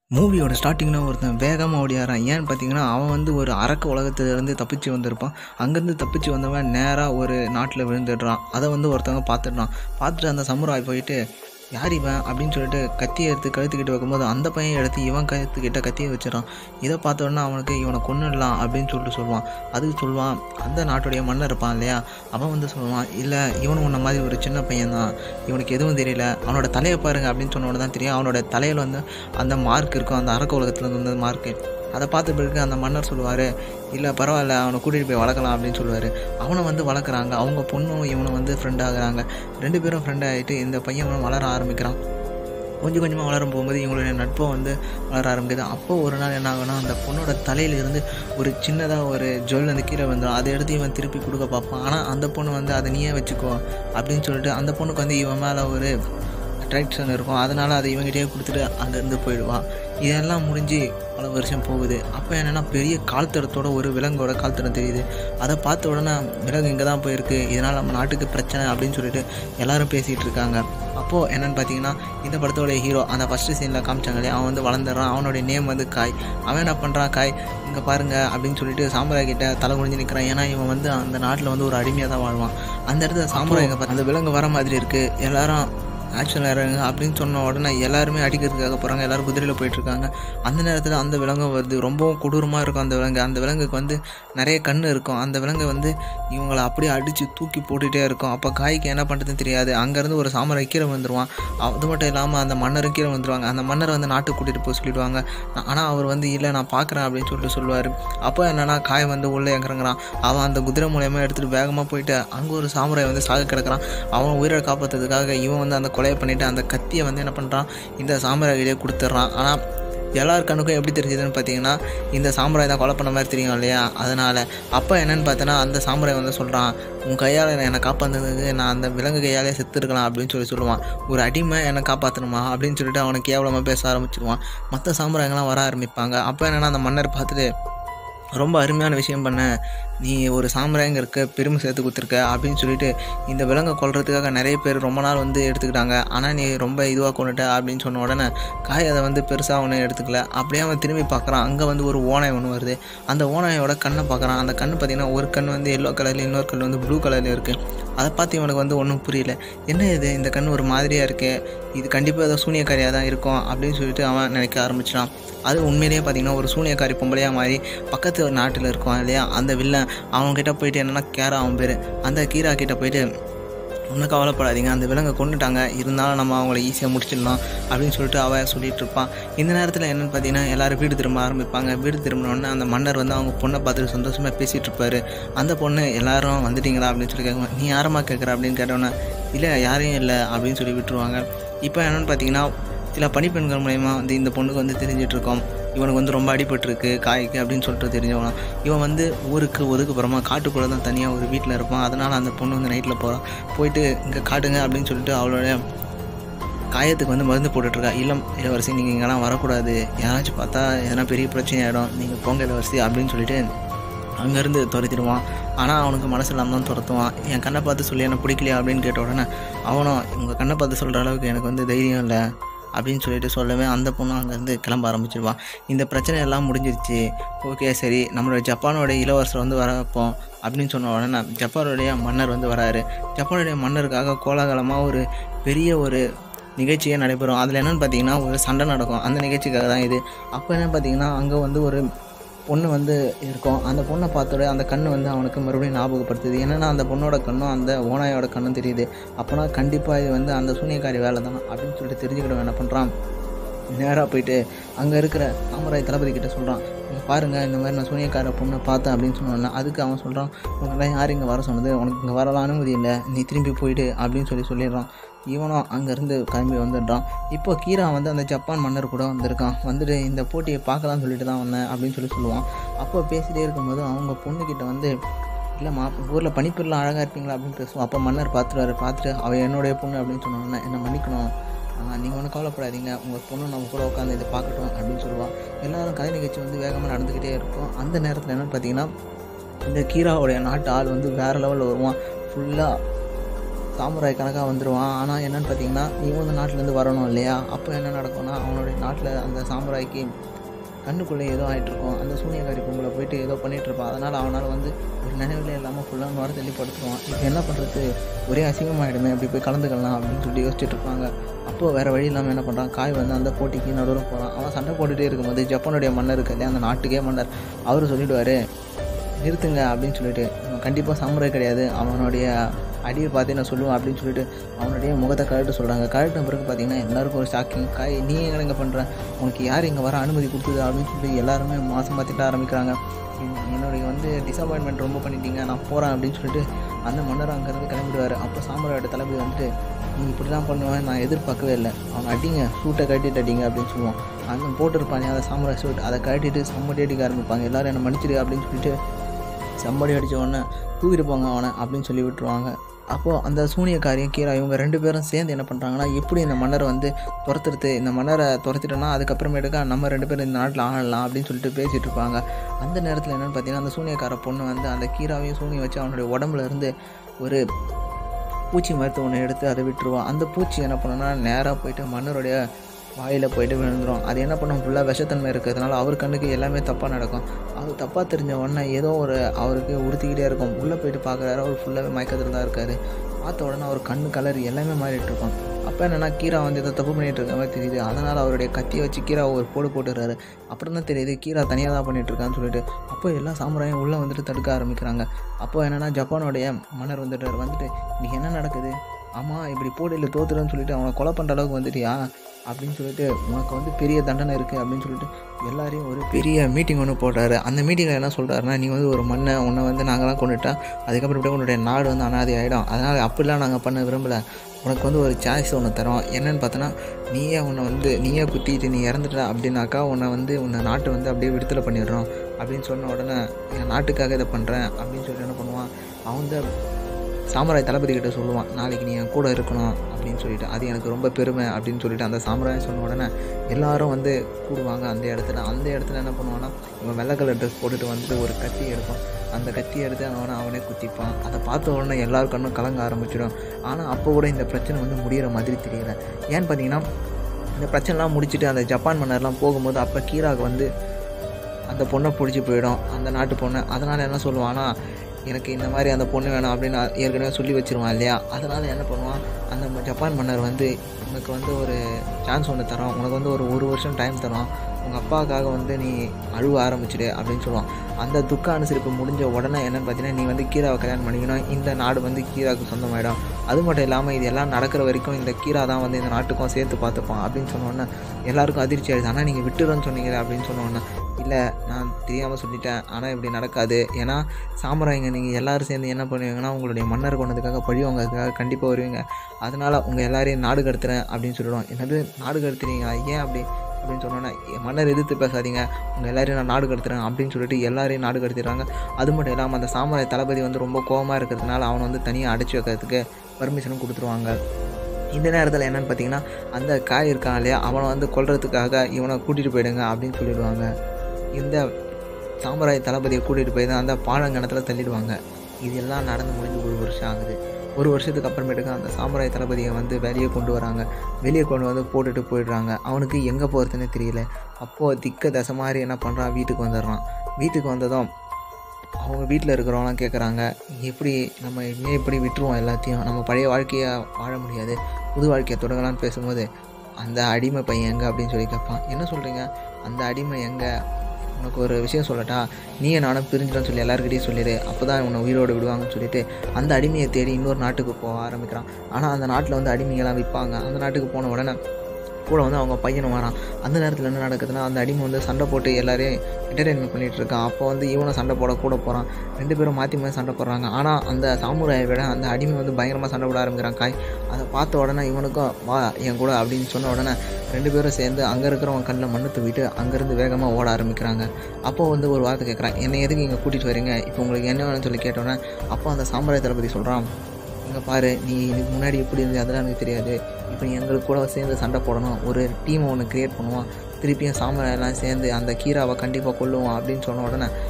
மூவியோட ஸ்டார்டிங்கில் ஒருத்தன் வேகமாக ஓடியாரான் ஏன்னு பார்த்தீங்கன்னா அவன் வந்து ஒரு அரக்க உலகத்துலேருந்து தப்பிச்சு வந்திருப்பான் அங்கேருந்து தப்பிச்சு வந்தவன் நேராக ஒரு நாட்டில் விழுந்துடுறான் அதை வந்து ஒருத்தவங்க பார்த்துடுறான் பார்த்துட்டு அந்த சமுராய் போயிட்டு யார் இவன் அப்படின்னு சொல்லிட்டு கத்தியை எடுத்து கழுத்துக்கிட்டு வைக்கும்போது அந்த பையன் எடுத்து இவன் கழுத்துக்கிட்ட கத்தியை வச்சிடறான் இதை பார்த்த உடனே அவனுக்கு இவனை கொன்னுடலாம் அப்படின்னு சொல்லிட்டு சொல்லுவான் அதுக்கு சொல்லுவான் அந்த நாட்டுடைய மன்னர் இருப்பான் இல்லையா அவன் வந்து சொல்லுவான் இல்லை இவன் உன்ன மாதிரி ஒரு சின்ன பையன் தான் இவனுக்கு எதுவும் தெரியல அவனோட தலையை பாருங்க அப்படின்னு சொன்ன உடனே தான் தெரியும் அவனோட தலையில் வந்து அந்த மார்க் இருக்கும் அந்த அரக்க உலகத்துல இருந்து வந்த மார்க்கு அதை பார்த்த பிறகு அந்த மன்னர் சொல்லுவார் இல்லை பரவாயில்ல அவனை கூட்டிகிட்டு போய் வளர்க்கலாம் அப்படின்னு சொல்லுவார் அவனை வந்து வளர்க்குறாங்க அவங்க பொண்ணும் இவனும் வந்து ஃப்ரெண்ட் ஆகுறாங்க ரெண்டு பேரும் ஃப்ரெண்ட் ஆகிட்டு இந்த பையன் வளர ஆரம்பிக்கிறான் கொஞ்சம் கொஞ்சமாக வளரும் போகும்போது இவங்களுடைய நட்பும் வந்து வளர ஆரம்பிக்குது அப்போ ஒரு நாள் என்ன ஆகுனா அந்த பொண்ணோட தலையிலிருந்து ஒரு சின்னதாக ஒரு ஜுவல் வந்து கீழே வந்துடும் அதை எடுத்து இவன் திருப்பி கொடுக்க பார்ப்பான் ஆனால் அந்த பொண்ணு வந்து அதை நீயே வச்சுக்கோ அப்படின்னு சொல்லிட்டு அந்த பொண்ணுக்கு வந்து இவன் மேலே ஒரு அட்ராக்ஷன் இருக்கும் அதனால் அதை இவங்ககிட்டயே கொடுத்துட்டு அங்கேருந்து போயிடுவான் இதெல்லாம் முடிஞ்சு பல வருஷம் போகுது அப்போ என்னென்னா பெரிய கால் தடத்தோட ஒரு விலங்கோட கால் தடம் தெரியுது அதை பார்த்த உடனே விலங்கு இங்கே தான் போயிருக்கு இதனால் நம்ம நாட்டுக்கு பிரச்சனை அப்படின்னு சொல்லிட்டு எல்லாரும் பேசிகிட்டு இருக்காங்க அப்போது என்னென்னு பார்த்தீங்கன்னா இந்த படத்தோட ஹீரோ அந்த ஃபஸ்ட்டு சீனில் காமிச்சாங்க இல்லையா அவன் வந்து வளர்ந்துடுறான் அவனுடைய நேம் வந்து காய் அவன் என்ன பண்ணுறான் காய் இங்கே பாருங்க அப்படின்னு சொல்லிட்டு சாம்பராய் கிட்ட தலை குனிஞ்சு நிற்கிறான் ஏன்னா இவன் வந்து அந்த நாட்டில் வந்து ஒரு அடிமையாக தான் வாழ்வான் அந்த இடத்துல சாம்பராய் இங்கே அந்த விலங்கு வர மாதிரி இருக்குது எல்லாரும் ஆக்ஷன் இறங்குங்க அப்படின்னு சொன்ன உடனே எல்லாருமே அடிக்கிறதுக்காக போகிறாங்க எல்லாரும் குதிரையில் போயிட்டுருக்காங்க அந்த நேரத்தில் அந்த விலங்கு வருது ரொம்பவும் கொடூரமாக இருக்கும் அந்த விலங்கு அந்த விலங்குக்கு வந்து நிறைய கண் இருக்கும் அந்த விலங்கு வந்து இவங்களை அப்படியே அடித்து தூக்கி போட்டுகிட்டே இருக்கும் அப்போ காய்க்கு என்ன பண்ணுறதுன்னு தெரியாது அங்கேருந்து ஒரு சாமரை கீழே வந்துடுவான் அது மட்டும் இல்லாமல் அந்த மன்னரும் கீழே வந்துடுவாங்க அந்த மன்னர் வந்து நாட்டுக்கு கூட்டிகிட்டு போய் சொல்லிடுவாங்க ஆனால் அவர் வந்து இல்லை நான் பார்க்குறேன் அப்படின்னு சொல்லிட்டு சொல்லுவார் அப்போ என்னென்னா காய் வந்து உள்ளே இறங்குறான் அவன் அந்த குதிரை மூலயமா எடுத்துகிட்டு வேகமாக போயிட்டு அங்கே ஒரு சாமுராய் வந்து சாக கிடக்குறான் அவன் உயிரை காப்பாற்றுறதுக்காக இவன் வந்து அந்த கொலையை பண்ணிவிட்டு அந்த கத்தியை வந்து என்ன பண்ணுறான் இந்த சாமுராயிலே கொடுத்துட்றான் ஆனால் எல்லார் கண்ணுக்கும் எப்படி தெரிஞ்சதுன்னு பார்த்தீங்கன்னா இந்த சாமுராய் தான் கொலை பண்ண மாதிரி தெரியும் இல்லையா அதனால் அப்போ என்னென்னு பார்த்தோன்னா அந்த சாமுராய் வந்து சொல்கிறான் உன் கையால் என்னை காப்பாற்றுறதுக்கு நான் அந்த விலங்கு கையாலே செத்துருக்கலாம் அப்படின்னு சொல்லி சொல்லுவான் ஒரு அடிமை என்னை காப்பாற்றணுமா அப்படின்னு சொல்லிட்டு அவனை கேவலமாக பேச ஆரம்பிச்சிருவான் மற்ற சாமுராய்கள்லாம் வர ஆரம்பிப்பாங்க அப்போ என்னென்னா அந்த மன்னர் பார்த்துட்டு ரொம்ப அருமையான விஷயம் பண்ண நீ ஒரு சாமுராயங்கிறக்க பெருமை சேர்த்து கொடுத்துருக்க அப்படின்னு சொல்லிட்டு இந்த விலங்கை கொல்றதுக்காக நிறைய பேர் ரொம்ப நாள் வந்து எடுத்துக்கிட்டாங்க ஆனால் நீ ரொம்ப இதுவாக கொண்டுட்ட அப்படின்னு சொன்ன உடனே காய் அதை வந்து பெருசாக ஒன்றும் எடுத்துக்கல அப்படியே அவன் திரும்பி பார்க்குறான் அங்கே வந்து ஒரு ஓனாய் ஒன்று வருது அந்த ஓனாயோட கண்ணை பார்க்குறான் அந்த கண்ணு பார்த்தீங்கன்னா ஒரு கண் வந்து எல்லோ கலரில் இன்னொரு கண் வந்து ப்ளூ கலரில் இருக்குது அதை பார்த்து இவனுக்கு வந்து ஒன்றும் புரியல என்ன இது இந்த கண் ஒரு மாதிரியாக இருக்கே இது கண்டிப்பாக ஏதோ சூனியக்காரியாக தான் இருக்கும் அப்படின்னு சொல்லிட்டு அவன் நினைக்க ஆரம்பிச்சிட்டான் அது உண்மையிலேயே பார்த்தீங்கன்னா ஒரு சூனியக்காரி பொம்பளையாக மாதிரி பக்கத்து நாட்டில் இருக்கும் இல்லையா அந்த வில்லன் அவன்கிட்ட போயிட்டு என்னென்னா கேரா அவன் பேர் அந்த கீரா கிட்ட போயிட்டு ஒன்றும் கவலைப்படாதீங்க அந்த விலங்கை கொண்டுட்டாங்க இருந்தாலும் நம்ம அவங்கள ஈஸியாக முடிச்சிடலாம் அப்படின்னு சொல்லிட்டு அவன் சொல்லிட்டு இருப்பான் இந்த நேரத்தில் என்னென்னு பார்த்தீங்கன்னா எல்லாரும் வீடு திரும்ப ஆரம்பிப்பாங்க வீடு திரும்பினோடனே அந்த மன்னர் வந்து அவங்க பொண்ணை பார்த்துட்டு சந்தோஷமாக பேசிகிட்டு இருப்பாரு அந்த பொண்ணு எல்லாரும் வந்துட்டீங்களா அப்படின்னு சொல்லி கேட்குவாங்க நீ யாரம்மா கேட்குற அப்படின்னு கேட்டோன்னே இல்லை யாரையும் இல்லை அப்படின்னு சொல்லி விட்டுருவாங்க இப்போ என்னென்னு பார்த்தீங்கன்னா சில பணிப்பெண்கள் மூலயமா வந்து இந்த பொண்ணுக்கு வந்து தெரிஞ்சிட்ருக்கோம் இவனுக்கு வந்து ரொம்ப அடிபட்டிருக்கு காய்க்கு அப்படின்னு சொல்லிட்டு தெரிஞ்சவனா இவன் வந்து ஊருக்கு ஒதுக்குப்புறமா காட்டுக்குள்ளே தான் தனியாக ஒரு வீட்டில் இருப்பான் அதனால் அந்த பொண்ணு வந்து நைட்டில் போகிறான் போயிட்டு இங்கே காட்டுங்க அப்படின்னு சொல்லிட்டு அவளோட காயத்துக்கு வந்து மருந்து போட்டுட்ருக்கா இல்லம் இளவரசி நீங்கள் இங்கெல்லாம் வரக்கூடாது யாராச்சும் பார்த்தா எதனா பெரிய பிரச்சனை ஆகிடும் நீங்கள் போங்க இளவரசி அப்படின்னு சொல்லிட்டு அங்கேருந்து துரத்திடுவான் ஆனால் அவனுக்கு மனசு இல்லாமல் தான் துரத்துவான் என் கண்ணை பார்த்து சொல்லி எனக்கு பிடிக்கலையா அப்படின்னு கேட்ட உடனே அவனும் உங்கள் கண்ணை பார்த்து சொல்கிற அளவுக்கு எனக்கு வந்து தைரியம் இல்லை அப்படின்னு சொல்லிட்டு சொல்லவே அந்த பொண்ணு அங்கேருந்து கிளம்ப ஆரம்பிச்சிருவான் இந்த பிரச்சனை எல்லாம் முடிஞ்சிருச்சு ஓகே சரி நம்மளோட ஜப்பானோட இளவரசர் வந்து வர வைப்போம் அப்படின்னு சொன்ன உடனே ஜப்பானுடைய மன்னர் வந்து வராரு ஜப்பானுடைய மன்னருக்காக கோலாகலமாக ஒரு பெரிய ஒரு நிகழ்ச்சியே நடைபெறும் அதில் என்னென்னு பார்த்தீங்கன்னா ஒரு சண்டை நடக்கும் அந்த நிகழ்ச்சிக்காக தான் இது அப்போ என்ன பார்த்தீங்கன்னா அங்கே வந்து ஒரு பொண்ணு வந்து இருக்கும் அந்த பொண்ணை பார்த்தோட அந்த கண்ணு வந்து அவனுக்கு மறுபடியும் ஞாபகப்படுத்துது என்னென்னா அந்த பொண்ணோட கண்ணும் அந்த ஓனாயோட கண்ணும் தெரியுது அப்போனா கண்டிப்பாக இது வந்து அந்த சூனியக்காரி வேலை தான் அப்படின்னு சொல்லிட்டு தெரிஞ்சுக்கிட்டவன் என்ன பண்ணுறான் நேராக போயிட்டு அங்கே இருக்கிற சாமுராய் தளபதி கிட்ட சொல்கிறான் இங்கே பாருங்கள் இந்த மாதிரி நான் சூனியக்கார பொண்ணை பார்த்தேன் அப்படின்னு சொன்னோன்னே அதுக்கு அவன் சொல்கிறான் உனக்கு யார் இங்கே வர சொன்னது உனக்கு இங்கே வரலாம் அனுமதி இல்லை நீ திரும்பி போயிடு அப்படின்னு சொல்லி சொல்லிடுறான் இவனும் அங்கேருந்து கிளம்பி வந்துடுறான் இப்போ கீரா வந்து அந்த ஜப்பான் மன்னர் கூட வந்திருக்கான் வந்துட்டு இந்த போட்டியை பார்க்கலாம்னு சொல்லிட்டு தான் வந்தேன் அப்படின்னு சொல்லி சொல்லுவான் அப்போ பேசிகிட்டே இருக்கும்போது அவங்க பொண்ணுக்கிட்ட வந்து இல்லைம்மா ஊரில் பனிப்பெல்லாம் அழகாக இருப்பீங்களா அப்படின்னு பேசுவோம் அப்போ மன்னர் பார்த்துருவாரு பார்த்துட்டு அவள் என்னுடைய பொண்ணு அப்படின்னு சொன்னோன்னே என்ன மன்னிக்கணும் நீங்கள் ஒன்றும் கவலைப்படாதீங்க உங்கள் பொண்ணு நம்ம கூட உட்காந்து இதை பார்க்கட்டும் அப்படின்னு சொல்லுவாள் எல்லாரும் கதை நிகழ்ச்சி வந்து வேகமாக நடந்துக்கிட்டே இருக்கும் அந்த நேரத்தில் என்னென்னு பார்த்தீங்கன்னா இந்த கீராவுடைய நாட்டு ஆள் வந்து வேறு லெவலில் வருவான் ஃபுல்லாக சாமுராய் கணக்காக வந்துடுவான் ஆனால் என்னென்னு பார்த்தீங்கன்னா இவன் வந்து நாட்டிலேருந்து வரணும் இல்லையா அப்போ என்ன நடக்கும்னா அவனுடைய நாட்டில் அந்த சாமுராய்க்கு கண்ணுக்குள்ளே ஏதோ ஆகிட்டு இருக்கும் அந்த சூனியக்காரி பொம்பளை போயிட்டு ஏதோ பண்ணிகிட்டு இருப்பான் அதனால் அவனால் வந்து ஒரு நினைவிலே இல்லாமல் ஃபுல்லாக நுர தள்ளி படுத்துருவான் இப்போ என்ன பண்ணுறது ஒரே அசிங்கமாகிடுமே அப்படி போய் கலந்துக்கலாம் அப்படின்னு சொல்லி யோசிச்சுட்டு இருப்பாங்க அப்போது வேறு வழி இல்லாமல் என்ன பண்ணுறான் காய் வந்து அந்த போட்டிக்கு நடுவில் போகிறான் அவன் சண்டை போட்டுகிட்டே இருக்கும்போது ஜப்பானுடைய மன்னர் இருக்கு இல்லையா அந்த நாட்டுக்கே மன்னர் அவர் சொல்லிவிடுவார் நிறுத்துங்க அப்படின்னு சொல்லிட்டு இவன் கண்டிப்பாக சாமுராய் கிடையாது அவனுடைய அடியை பார்த்து நான் சொல்லுவேன் அப்படின்னு சொல்லிட்டு அவனுடைய முகத்தை கழட்ட சொல்கிறாங்க கழட்டின பிறகு பார்த்தீங்கன்னா எல்லாருக்கும் ஒரு ஷாக்கிங் காய் நீ எங்கே இங்கே பண்ணுற உனக்கு யார் இங்கே வர அனுமதி கொடுத்தது அப்படின்னு சொல்லிட்டு எல்லாருமே மாதம் பார்த்துட்டு ஆரம்பிக்கிறாங்க என்னுடைய வந்து டிசப்பாயின்மெண்ட் ரொம்ப பண்ணிட்டீங்க நான் போகிறேன் அப்படின்னு சொல்லிட்டு அந்த மன்னர் அங்கேருந்து கிளம்பிடுவார் அப்போ சாமுராயோட தளபதி வந்துட்டு நீ இப்படிலாம் பண்ணுவேன் நான் எதிர்பார்க்கவே இல்லை அவனை அடிங்க சூட்டை கட்டிட்டு அடிங்க அப்படின்னு சொல்லுவான் அந்த போட்டிருப்பானே அதை சாமுராய் சூட் அதை கட்டிட்டு சம்மடி அடிக்க ஆரம்பிப்பாங்க எல்லோரும் என்னை மன்னிச்சிடு அப்படின்னு சொல்லிட்டு சம்படி அடித்த உடனே தூக்கிட்டு போங்க அவனை அப்படின்னு சொல்லி விட்டுருவாங்க அப்போது அந்த சூனியக்காரியும் கீரா இவங்க ரெண்டு பேரும் சேர்ந்து என்ன பண்ணுறாங்கன்னா எப்படி இந்த மன்னரை வந்து துரத்துறது இந்த மன்னரை துரத்திட்டோன்னா அதுக்கப்புறமேட்டுக்கா நம்ம ரெண்டு பேரும் இந்த நாட்டில் ஆளலாம் அப்படின்னு சொல்லிட்டு பேசிகிட்டு இருப்பாங்க அந்த நேரத்தில் என்னென்னு பார்த்தீங்கன்னா அந்த சூனியக்கார பொண்ணு வந்து அந்த கீராவையும் சூனியம் வச்சு அவனுடைய உடம்புல இருந்து ஒரு பூச்சி மருத்துவ ஒன்று எடுத்து அதை விட்டுருவான் அந்த பூச்சி என்ன பண்ணுன்னா நேராக போயிட்டு மன்னருடைய வாயில் போயிட்டு விழுந்துடும் அது என்ன பண்ணும் ஃபுல்லாக விஷத்தன்மை இருக்கிறதுனால அவர் கண்ணுக்கு எல்லாமே தப்பாக நடக்கும் அவர் தப்பாக தெரிஞ்ச உடனே ஏதோ ஒரு அவருக்கு உறுத்திக்கிட்டே இருக்கும் உள்ளே போயிட்டு பார்க்குறாரு அவர் ஃபுல்லாகவே மயக்கத்தில் தான் இருக்காரு பார்த்த உடனே அவர் கண்ணு கலர் எல்லாமே மாறிட்டு இருக்கும் அப்போ என்னென்னா கீரா வந்து இதை தப்பு பண்ணிகிட்டு இருக்க மாதிரி தெரியுது அதனால் அவருடைய கத்தியை வச்சு கீரா ஒரு போடு போட்டுறாரு அப்புறம் தான் தெரியுது கீரா தனியாக தான் பண்ணிகிட்டு இருக்கான்னு சொல்லிட்டு அப்போ எல்லா சாமுராயும் உள்ளே வந்துட்டு தடுக்க ஆரம்பிக்கிறாங்க அப்போ என்னென்னா ஜப்பானுடைய மன்னர் வந்துட்டார் வந்துட்டு நீ என்ன நடக்குது ஆமாம் இப்படி போட்டியில் தோத்துறேன்னு சொல்லிட்டு அவனை கொலை பண்ணுற அளவுக்கு வந்துட்டியா அப்படின்னு சொல்லிட்டு உனக்கு வந்து பெரிய தண்டனை இருக்குது அப்படின்னு சொல்லிட்டு எல்லாரையும் ஒரு பெரிய மீட்டிங் ஒன்று போடுறாரு அந்த மீட்டிங்கில் என்ன சொல்கிறாருன்னா நீ வந்து ஒரு மண்ணை உன்னை வந்து நாங்களாம் கொண்டுட்டா அதுக்கப்புறம் இப்படியே உன்னுடைய நாடு வந்து அனாதை ஆகிடும் அதனால் அப்படிலாம் நாங்கள் பண்ண விரும்பலை உனக்கு வந்து ஒரு சாய்ஸ் ஒன்று தரோம் என்னென்னு பார்த்தோன்னா நீயே உன்னை வந்து நீயே குத்திட்டு நீ இறந்துட்ட அப்படின்னாக்கா உன்னை வந்து உன்னை நாட்டை வந்து அப்படியே விடுதலை பண்ணிடுறோம் அப்படின்னு சொன்ன உடனே என் நாட்டுக்காக இதை பண்ணுறேன் அப்படின்னு சொல்லிட்டு என்ன பண்ணுவான் அவன் வந்து சாமுராய் தளபதி கிட்ட சொல்லுவான் நாளைக்கு நீ என் கூட இருக்கணும் அப்படின்னு சொல்லிட்டு அது எனக்கு ரொம்ப பெருமை அப்படின்னு சொல்லிட்டு அந்த சாமுராய் சொன்ன உடனே எல்லாரும் வந்து கூடுவாங்க அந்த இடத்துல அந்த இடத்துல என்ன பண்ணுவான்னா இவன் வெள்ளை கலர் ட்ரெஸ் போட்டுட்டு வந்துட்டு ஒரு கத்தி எடுப்பான் அந்த கத்தி எடுத்து அவனை அவனே குத்திப்பான் அதை பார்த்த உடனே எல்லாரு கண்ணும் கலங்க ஆரம்பிச்சிடும் ஆனால் அப்போ கூட இந்த பிரச்சனை வந்து முடிகிற மாதிரி தெரியல ஏன்னு பார்த்தீங்கன்னா இந்த பிரச்சனைலாம் முடிச்சுட்டு அந்த ஜப்பான் மன்னர்லாம் போகும்போது அப்போ கீராவுக்கு வந்து அந்த பொண்ணை பிடிச்சி போயிடும் அந்த நாட்டு பொண்ணை அதனால் என்ன சொல்லுவான்னா எனக்கு இந்த மாதிரி அந்த பொண்ணு வேணும் அப்படின்னு ஏற்கனவே சொல்லி வச்சிருவான் இல்லையா அதனால் என்ன பண்ணுவான் அந்த ஜப்பான் மன்னர் வந்து உனக்கு வந்து ஒரு சான்ஸ் ஒன்று தரோம் உனக்கு வந்து ஒரு ஒரு வருஷம் டைம் தரோம் உங்கள் அப்பாவுக்காக வந்து நீ அழுவ ஆரம்பிச்சிடு அப்படின்னு சொல்லுவான் அந்த துக்க அனுசரிப்பு முடிஞ்ச உடனே என்னென்னு பார்த்தீங்கன்னா நீ வந்து கீராவை கல்யாணம் பண்ணிக்கணும் இந்த நாடு வந்து கீராவுக்கு சொந்தமாயிடும் அது மட்டும் இல்லாமல் இது எல்லாம் நடக்கிற வரைக்கும் இந்த கீரா தான் வந்து இந்த நாட்டுக்கும் சேர்த்து பார்த்துப்பான் அப்படின்னு சொன்னோன்னே எல்லாருக்கும் அதிர்ச்சி ஆயிடுது ஆனால் நீங்கள் விட்டுறன்னு சொன்னீங்களே அப்படின்னு சொன்னோன்னே இல்லை நான் தெரியாமல் சொல்லிட்டேன் ஆனால் இப்படி நடக்காது ஏன்னா சாமுராய்ங்க நீங்கள் எல்லோரும் சேர்ந்து என்ன பண்ணுவீங்கன்னா உங்களுடைய மன்னர் கொண்டதுக்காக பழி வாங்கிறதுக்காக கண்டிப்பாக வருவீங்க அதனால் உங்கள் எல்லாரையும் நாடு கடத்துறேன் அப்படின்னு சொல்லிடுவோம் என்னது நாடு கடத்துறீங்களா ஏன் அப்படி அப்படின்னு சொன்னோன்னே மன்னர் எதிர்த்து பேசாதீங்க உங்கள் எல்லாரையும் நான் நாடு கடத்துறேன் அப்படின்னு சொல்லிட்டு எல்லாரையும் நாடு கடத்திடுறாங்க அது மட்டும் இல்லாமல் அந்த சாமுராய் தளபதி வந்து ரொம்ப கோபமாக இருக்கிறதுனால அவனை வந்து தனியாக அடைச்சி வைக்கிறதுக்கு பர்மிஷனும் கொடுத்துருவாங்க இந்த நேரத்தில் என்னென்னு பார்த்தீங்கன்னா அந்த காய் இருக்கான் இல்லையா அவனை வந்து கொல்றதுக்காக இவனை கூட்டிகிட்டு போயிடுங்க அப்படின்னு சொல்லிடுவாங்க இந்த சாமுராய் தளபதியை கூட்டிகிட்டு போய் தான் அந்த பாழங்கணத்தில் தள்ளிடுவாங்க இதெல்லாம் நடந்து முடிஞ்சு ஒரு வருஷம் ஆகுது ஒரு வருஷத்துக்கு அப்புறமேட்டுக்கு அந்த சாமுராய் தளபதியை வந்து வெளியே கொண்டு வராங்க வெளியே கொண்டு வந்து போட்டுட்டு போயிடுறாங்க அவனுக்கு எங்கே போகிறதுனே தெரியல அப்போது திக்க தசை மாதிரி என்ன பண்ணுறான் வீட்டுக்கு வந்துடுறான் வீட்டுக்கு வந்ததும் அவங்க வீட்டில் இருக்கிறவங்களாம் கேட்குறாங்க எப்படி நம்ம இனிமேல் எப்படி விட்டுருவோம் எல்லாத்தையும் நம்ம பழைய வாழ்க்கையை வாழ முடியாது புது வாழ்க்கையை தொடங்கலான்னு பேசும்போது அந்த அடிமை பையன் எங்கே அப்படின்னு சொல்லி கேட்பான் என்ன சொல்கிறீங்க அந்த அடிமை எங்கே உனக்கு ஒரு விஷயம் சொல்லட்டா நீயே நானும் பிரிஞ்சிடும் சொல்லி எல்லாருக்கிட்டையும் சொல்லிடு அப்போ தான் உன்னை உயிரோடு விடுவாங்கன்னு சொல்லிட்டு அந்த அடிமையை தேடி இன்னொரு நாட்டுக்கு போக ஆரம்பிக்கிறான் ஆனால் அந்த நாட்டில் வந்து அடிமைகள்லாம் விற்பாங்க அந்த நாட்டுக்கு போன உடனே கூட வந்து அவங்க பையனும் வரான் அந்த நேரத்தில் என்ன நடக்குதுன்னா அந்த அடிமை வந்து சண்டை போட்டு எல்லாரையும் என்டர்டெயின்மெண்ட் பண்ணிகிட்டு இருக்கான் அப்போ வந்து இவனும் சண்டை போட கூட போகிறான் ரெண்டு பேரும் மாற்றி மாற்றி சண்டை போடுறாங்க ஆனால் அந்த சாமுராயை விட அந்த அடிமை வந்து பயங்கரமாக சண்டை போட ஆரம்பிக்கிறான் காய் அதை பார்த்த உடனே இவனுக்கும் வா என் கூட அப்படின்னு சொன்ன உடனே ரெண்டு பேரும் சேர்ந்து அங்கே இருக்கிறவங்க கண்ணில் மண்ணு தூவிட்டு அங்கேருந்து வேகமாக ஓட ஆரம்பிக்கிறாங்க அப்போ வந்து ஒரு வார்த்தை கேட்குறான் என்னை எதுக்கு இங்கே கூட்டிகிட்டு வரீங்க இப்போ உங்களுக்கு என்ன வேணும்னு சொல்லி கேட்டோன்னே அப்போ அந்த சாமுராய் தளபதி சொல்கிறான் இங்கே பாரு நீ இதுக்கு முன்னாடி எப்படி இருந்து அதெல்லாம் எனக்கு தெரியாது இப்போ நீ எங்களுக்கு கூட சேர்ந்து சண்டை போடணும் ஒரு டீமை ஒன்று க்ரியேட் பண்ணுவான் திருப்பியும் சாமுராயெல்லாம் சேர்ந்து அந்த கீராவை கண்டிப்பாக கொல்லுவான் அப்படின்னு சொன்ன உடனே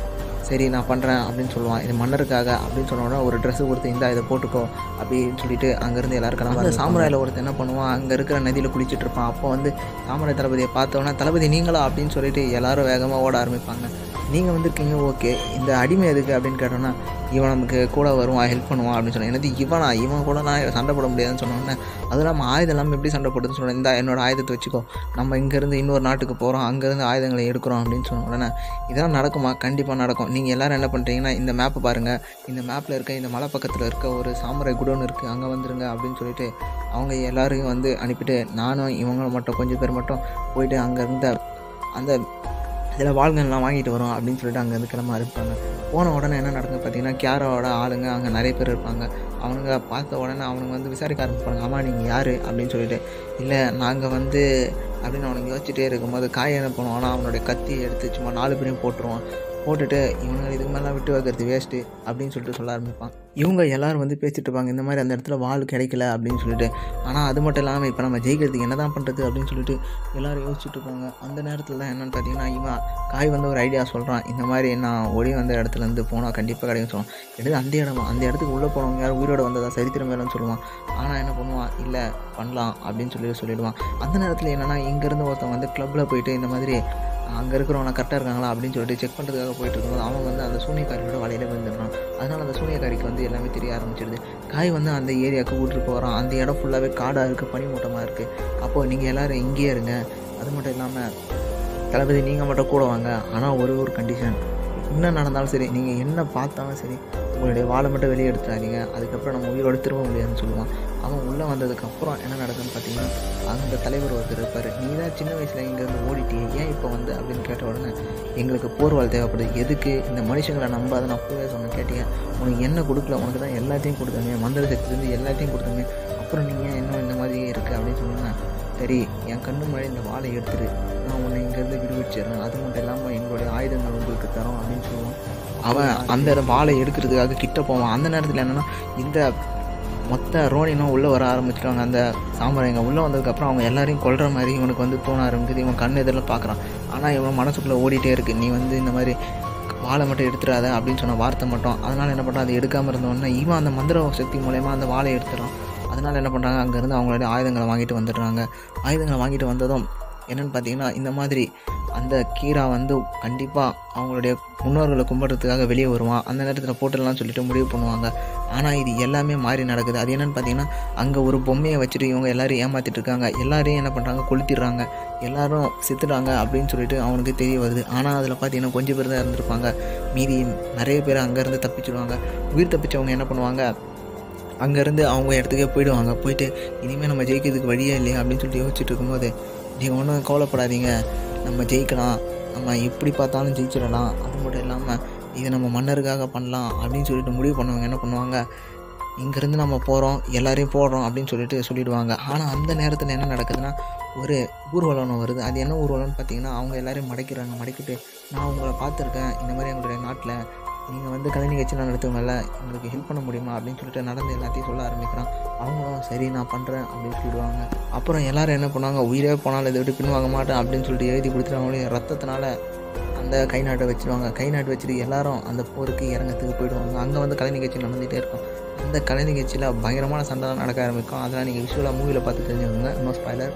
சரி நான் பண்ணுறேன் அப்படின்னு சொல்லுவான் இது மன்னருக்காக அப்படின்னு சொன்ன உடனே ஒரு ட்ரெஸ்ஸு கொடுத்து இந்தா இதை போட்டுக்கோ அப்படின்னு சொல்லிட்டு அங்கேருந்து எல்லாரும் கிளம்ப அந்த சாமுராயில் ஒருத்தன் என்ன பண்ணுவான் அங்கே இருக்கிற நதியில் குளிச்சுட்டு இருப்பான் அப்போ வந்து சாமுராய் தளபதியை பார்த்தோன்னே தளபதி நீங்களா அப்படின்னு சொல்லிட்டு எல்லாரும் வேகமாக ஓட ஆரம்பிப்பாங்க நீங்கள் வந்திருக்கீங்க ஓகே இந்த அடிமை எதுக்கு அப்படின்னு கேட்டோன்னா இவன் நமக்கு கூட வருவான் ஹெல்ப் பண்ணுவான் அப்படின்னு சொன்னேன் என்னது இவனா இவன் கூட நான் சண்டை போட முடியாதுன்னு சொன்னோன்னே அதுவும் இல்லாமல் ஆயுதம் இல்லாமல் எப்படி சண்டை போடுதுன்னு சொன்னேன் இந்த என்னோட ஆயுதத்தை வச்சுக்கோ நம்ம இங்கேருந்து இன்னொரு நாட்டுக்கு போகிறோம் அங்கேருந்து ஆயுதங்களை எடுக்கிறோம் அப்படின்னு சொன்ன உடனே இதெல்லாம் நடக்குமா கண்டிப்பாக நடக்கும் நீங்கள் எல்லாரும் என்ன பண்ணுறீங்கன்னா இந்த மேப்பை பாருங்கள் இந்த மேப்பில் இருக்க இந்த மலை பக்கத்தில் இருக்க ஒரு சாமுராய் குடோன் இருக்குது அங்கே வந்துருங்க அப்படின்னு சொல்லிட்டு அவங்க எல்லாரையும் வந்து அனுப்பிட்டு நானும் இவங்களும் மட்டும் கொஞ்சம் பேர் மட்டும் போயிட்டு அங்கே இருந்த அந்த இதில் வாள்கள்லாம் வாங்கிட்டு வரோம் அப்படின்னு சொல்லிட்டு அங்கேருந்து கிளம்ப ஆரம்பிப்பாங்க போன உடனே என்ன நடக்குது பார்த்தீங்கன்னா கேரோட ஆளுங்க அங்கே நிறைய பேர் இருப்பாங்க அவனுங்க பார்த்த உடனே அவனுங்க வந்து விசாரிக்க ஆரம்பிப்பாங்க அம்மா நீங்கள் யார் அப்படின்னு சொல்லிட்டு இல்லை நாங்கள் வந்து அப்படின்னு அவனுக்கு யோசிச்சுட்டே இருக்கும்போது காய் என்ன பண்ணுவான்னா அவனுடைய கத்தி எடுத்து சும்மா நாலு பேரையும் போட்டுருவான் போட்டுட்டு இவனுங்க இதுக்கு மேலாம் விட்டு வைக்கிறது வேஸ்ட்டு அப்படின்னு சொல்லிட்டு சொல்ல ஆரம்பிப்பான் இவங்க எல்லாரும் வந்து பேசிட்டு இருப்பாங்க இந்த மாதிரி அந்த இடத்துல வாள் கிடைக்கல அப்படின்னு சொல்லிட்டு ஆனால் அது மட்டும் இல்லாமல் இப்போ நம்ம ஜெயிக்கிறதுக்கு என்ன தான் பண்ணுறது அப்படின்னு சொல்லிட்டு எல்லாரும் யோசிச்சுட்டு இருப்பாங்க அந்த நேரத்தில் தான் என்னென்னு பார்த்தீங்கன்னா இவன் காய் வந்து ஒரு ஐடியா சொல்கிறான் இந்த மாதிரி நான் ஒளி வந்த இடத்துலேருந்து போனால் கண்டிப்பாக கிடைக்கும் சொல்லுவான் எடுத்து அந்த இடமா அந்த இடத்துக்கு உள்ளே போனவங்க யாரும் உயிரோட வந்ததா சரித்திரம் வேலைன்னு சொல்லுவான் ஆனால் என்ன பண்ணுவான் இல்லை பண்ணலாம் அப்படின்னு சொல்லி சொல்லிடுவான் அந்த நேரத்தில் என்னென்னா இங்கேருந்து ஒருத்தன் வந்து கிளப்பில் போயிட்டு இந்த மாதிரி அங்கே இருக்கிறவங்க கரெக்டாக இருக்காங்களா அப்படின்னு சொல்லிட்டு செக் பண்ணுறதுக்காக போயிட்டு இருக்கும்போது அவன் வந்து அந்த சூனியக்காரியோட வலையில விழுந்துடுறான் அதனால் அந்த சூனியக்காரிக்கு வந்து எல்லாமே தெரிய ஆரம்பிச்சிடுது காய் வந்து அந்த ஏரியாவுக்கு கூட்டிட்டு போகிறான் அந்த இடம் ஃபுல்லாகவே காடாக இருக்குது பனிமூட்டமாக இருக்குது அப்போது நீங்கள் எல்லோரும் இங்கேயே இருங்க அது மட்டும் இல்லாமல் தளபதி நீங்கள் மட்டும் கூட வாங்க ஆனால் ஒரு ஒரு கண்டிஷன் என்ன நடந்தாலும் சரி நீங்கள் என்ன பார்த்தாலும் சரி உங்களுடைய வாழை மட்டும் வெளியே எடுத்துடாதீங்க அதுக்கப்புறம் நம்ம உயிரோடு திரும்ப முடியாதுன்னு சொல்லுவான் அவன் உள்ளே வந்ததுக்கப்புறம் என்ன நடக்குதுன்னு பார்த்தீங்கன்னா அந்த தலைவர் ஒருத்தர் இருப்பார் நீ தான் சின்ன வயசில் இங்கேருந்து ஓடிட்டியே ஏன் இப்போ வந்து அப்படின்னு கேட்ட உடனே எங்களுக்கு போர்வாள் தேவைப்படுது எதுக்கு இந்த மனுஷங்களை நம்பாத நான் அப்பவே சொன்னேன் கேட்டீங்க உனக்கு என்ன கொடுக்கல உனக்கு தான் எல்லாத்தையும் கொடுத்தோமே மந்திர சக்திலேருந்து எல்லாத்தையும் கொடுத்தோமே அப்புறம் நீங்கள் இன்னும் இந்த மாதிரியே இருக்குது அப்படின்னு சொன்னீங்கன்னா சரி என் கண்ணு முன்னாடி இந்த வாழை எடுத்துரு நான் உன்னை இங்கேருந்து விடுவிச்சிடுறேன் அது மட்டும் இல்லாமல் எங்களுடைய ஆயுதங்கள் உங்களுக்கு தரோம் அப்படின்னு சொல்லுவான் அவன் அந்த வாழை எடுக்கிறதுக்காக கிட்ட போவான் அந்த நேரத்தில் என்னென்னா இந்த மொத்த ரோனினும் உள்ளே வர ஆரம்பிச்சிட்டாங்க அந்த சாமுராய்ங்க உள்ளே வந்ததுக்கப்புறம் அவங்க எல்லாரையும் கொல்ற மாதிரி இவனுக்கு வந்து தோண ஆரம்பிக்குது இவன் கண் எதிரில் பார்க்குறான் ஆனால் இவன் மனசுக்குள்ளே ஓடிட்டே இருக்கு நீ வந்து இந்த மாதிரி வாழை மட்டும் எடுத்துடாத அப்படின்னு சொன்ன வார்த்தை மட்டும் அதனால் என்ன பண்ணுறான் அதை எடுக்காமல் இருந்தோடனே இவன் அந்த மந்திர சக்தி மூலயமா அந்த வாழை எடுத்துறான் அதனால் என்ன பண்ணுறாங்க அங்கேருந்து அவங்களுடைய ஆயுதங்களை வாங்கிட்டு வந்துடுறாங்க ஆயுதங்களை வாங்கிட்டு வந்ததும் என்னென்னு பார்த்தீங்கன்னா இந்த மாதிரி அந்த கீரா வந்து கண்டிப்பாக அவங்களுடைய முன்னோர்களை கும்பிட்றதுக்காக வெளியே வருவான் அந்த நேரத்தில் போட்டுடலாம் சொல்லிட்டு முடிவு பண்ணுவாங்க ஆனால் இது எல்லாமே மாறி நடக்குது அது என்னென்னு பார்த்தீங்கன்னா அங்கே ஒரு பொம்மையை வச்சுட்டு இவங்க எல்லாரும் ஏமாற்றிட்டு இருக்காங்க எல்லாரையும் என்ன பண்ணுறாங்க கொளுத்திடுறாங்க எல்லாரும் செத்துட்டாங்க அப்படின்னு சொல்லிட்டு அவனுக்கு தெரிய வருது ஆனால் அதில் பார்த்தீங்கன்னா கொஞ்சம் பேர் தான் இருந்திருப்பாங்க மீதி நிறைய பேர் அங்கேருந்து தப்பிச்சிடுவாங்க உயிர் தப்பிச்சவங்க என்ன பண்ணுவாங்க அங்கேருந்து அவங்க இடத்துக்கே போயிடுவாங்க போயிட்டு இனிமேல் நம்ம ஜெயிக்கிறதுக்கு வழியே இல்லையா அப்படின்னு சொல்லிட்டு யோசிச்சுட்டு இருக்கும்போது நீங்கள் ஒன்றும் கவலைப்படாதீங்க நம்ம ஜெயிக்கலாம் நம்ம எப்படி பார்த்தாலும் ஜெயிச்சிடலாம் அது மட்டும் இல்லாமல் இதை நம்ம மன்னருக்காக பண்ணலாம் அப்படின்னு சொல்லிட்டு முடிவு பண்ணுவாங்க என்ன பண்ணுவாங்க இங்கேருந்து நம்ம போகிறோம் எல்லாரையும் போடுறோம் அப்படின்னு சொல்லிட்டு சொல்லிடுவாங்க ஆனால் அந்த நேரத்தில் என்ன நடக்குதுன்னா ஒரு ஊர்வலம் வருது அது என்ன ஊர்வலம்னு பார்த்தீங்கன்னா அவங்க எல்லாரையும் மடக்கிறாங்க மடக்கிட்டு நான் உங்களை பார்த்துருக்கேன் இந்த மாதிரி எங்களுடைய நாட்டில் நீங்கள் வந்து கலை நிகழ்ச்சிலாம் நடத்துவங்கள்ல எங்களுக்கு ஹெல்ப் பண்ண முடியுமா அப்படின்னு சொல்லிட்டு நடந்து எல்லாத்தையும் சொல்ல ஆரம்பிக்கிறான் அவங்களும் சரி நான் பண்ணுறேன் அப்படின்னு சொல்லிடுவாங்க அப்புறம் எல்லாரும் என்ன பண்ணுவாங்க உயிரே போனாலும் இதை விட்டு பின்வாங்க மாட்டேன் அப்படின்னு சொல்லிட்டு எழுதி கொடுத்துட்டு அவங்களையும் ரத்தத்தினால அந்த கை நாட்டை வச்சிருவாங்க கை நாட்டு வச்சுட்டு எல்லாரும் அந்த போருக்கு இறங்கத்துக்கு போயிடுவாங்க அங்கே வந்து கலை நிகழ்ச்சி நடந்துகிட்டே இருக்கும் அந்த கலை நிகழ்ச்சியில் பயங்கரமான சண்டைலாம் நடக்க ஆரம்பிக்கும் அதெல்லாம் நீங்கள் விஷுவலாக மூவியில் பார்த்து தெரிஞ்சுக்கோங்க நோ ஸ்பாய்லர்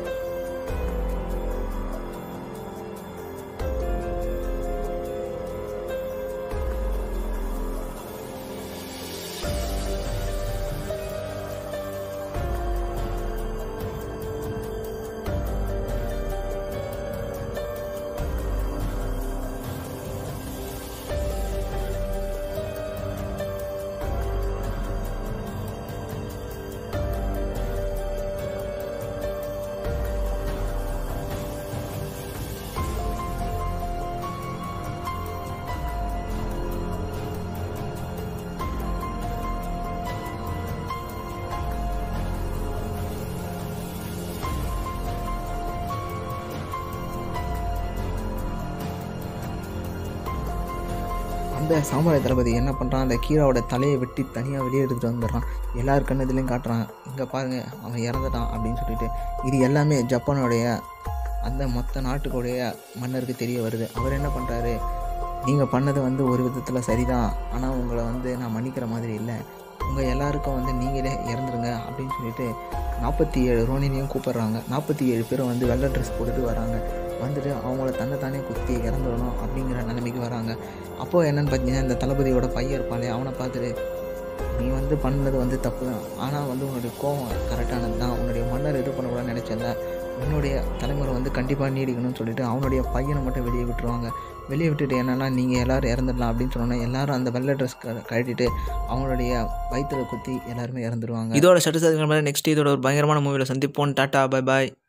அந்த சாமுராய் தளபதி என்ன பண்ணுறான் அந்த கீராவோட தலையை வெட்டி தனியாக வெளியே எடுத்துகிட்டு வந்துடுறான் எல்லார் கண்ணதுலேயும் காட்டுறான் இங்கே பாருங்கள் அவன் இறந்துட்டான் அப்படின்னு சொல்லிட்டு இது எல்லாமே ஜப்பானுடைய அந்த மொத்த நாட்டுக்குடைய மன்னருக்கு தெரிய வருது அவர் என்ன பண்ணுறாரு நீங்கள் பண்ணது வந்து ஒரு விதத்தில் சரிதான் ஆனால் உங்களை வந்து நான் மன்னிக்கிற மாதிரி இல்லை உங்கள் எல்லாருக்கும் வந்து நீங்களே இறந்துருங்க அப்படின்னு சொல்லிட்டு நாற்பத்தி ஏழு ரோனினையும் கூப்பிட்றாங்க நாற்பத்தி ஏழு பேரும் வந்து வெள்ளை ட்ரெஸ் போட்டுட்டு வராங்க வந்துட்டு அவங்கள தன்னைத்தானே குத்தி இறந்துடணும் அப்படிங்கிற நிலைமைக்கு வராங்க அப்போது என்னென்னு பார்த்தீங்கன்னா இந்த தளபதியோட பையன் இருப்பாளே அவனை பார்த்துட்டு நீ வந்து பண்ணது வந்து தப்பு தான் ஆனால் வந்து உன்னுடைய கோவம் கரெக்டானது தான் உன்னுடைய மன்னர் இது பண்ணக்கூடாதுன்னு நினச்சல உன்னுடைய தலைமுறை வந்து கண்டிப்பாக நீடிக்கணும்னு சொல்லிட்டு அவனுடைய பையனை மட்டும் வெளியே விட்டுருவாங்க வெளியே விட்டுட்டு என்னென்னா நீங்கள் எல்லோரும் இறந்துடலாம் அப்படின்னு சொன்னோன்னே எல்லாரும் அந்த வெள்ளை ட்ரெஸ் கழட்டிட்டு அவங்களுடைய வயிற்றுல குத்தி எல்லாருமே இறந்துருவாங்க இதோட ஸ்டேட்டஸ் அதுக்கு நெக்ஸ்ட் இதோட ஒரு பயங்கரமான மூவியில் சந்திப்போம் டாட்டா பை பாய்